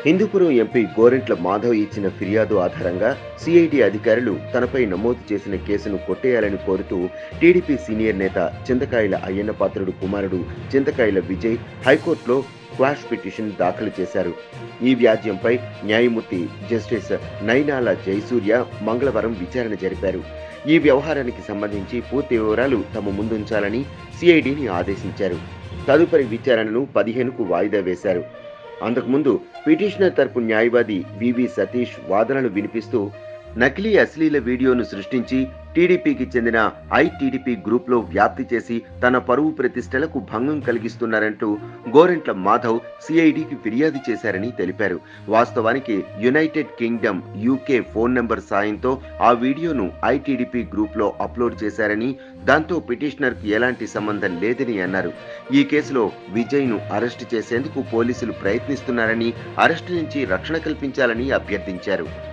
Hindupuram MP Gorantla Madhav ఇచ్చిన ఫిర్యాదు ఆధారంగా సిఐడి అధికారులు తనపై నమోదు చేసిన కేసును కొట్టేయాలని కోరుతూ టీడీపీ సీనియర్ నేత చింతకాయల అయ్యన్న పాత్రుడు కుమారుడు చింతకాయల విజయ్ హైకోర్టులో క్వాష్ పిటిషన్ దాఖలు చేశారు ఈ వ్యాజ్యంపై న్యాయమూర్తి జస్టిస్ నైనాల జయసూర్య మంగళవారం విచారణ జరిపారు ఈ వ్యవహారానికి సంబంధించి పూర్తి వివరాలు తమ ముందుంచాలని సిఐడిని ఆదేశించారు తదుపరి విచారణను పదిహేనుకు వాయిదా వేశారు అంతకుముందు పిటిషనర్ తరపు న్యాయవాది వివి సతీష్ వాదనలు వినిపిస్తూ నకిలీ అశ్లీల వీడియోను సృష్టించి టీడీపీకి చెందిన ఐటీడీపీ గ్రూప్లో వ్యాప్తి చేసి తన పరువు ప్రతిష్టలకు భంగం కలిగిస్తున్నారంటూ గోరెంట్ల మాధవ్ సిఐడికి ఫిర్యాదు చేశారని తెలిపారు వాస్తవానికి United Kingdom UK phone number సాయంతో ఆ వీడియోను ఐటీడీపీ గ్రూప్లో అప్లోడ్ చేశారని దాంతో పిటిషనర్కి ఎలాంటి సంబంధం లేదని అన్నారు ఈ కేసులో విజయ్ను అరెస్టు చేసేందుకు పోలీసులు ప్రయత్నిస్తున్నారని అరెస్టు నుంచి రక్షణ కల్పించాలని అభ్యర్థించారు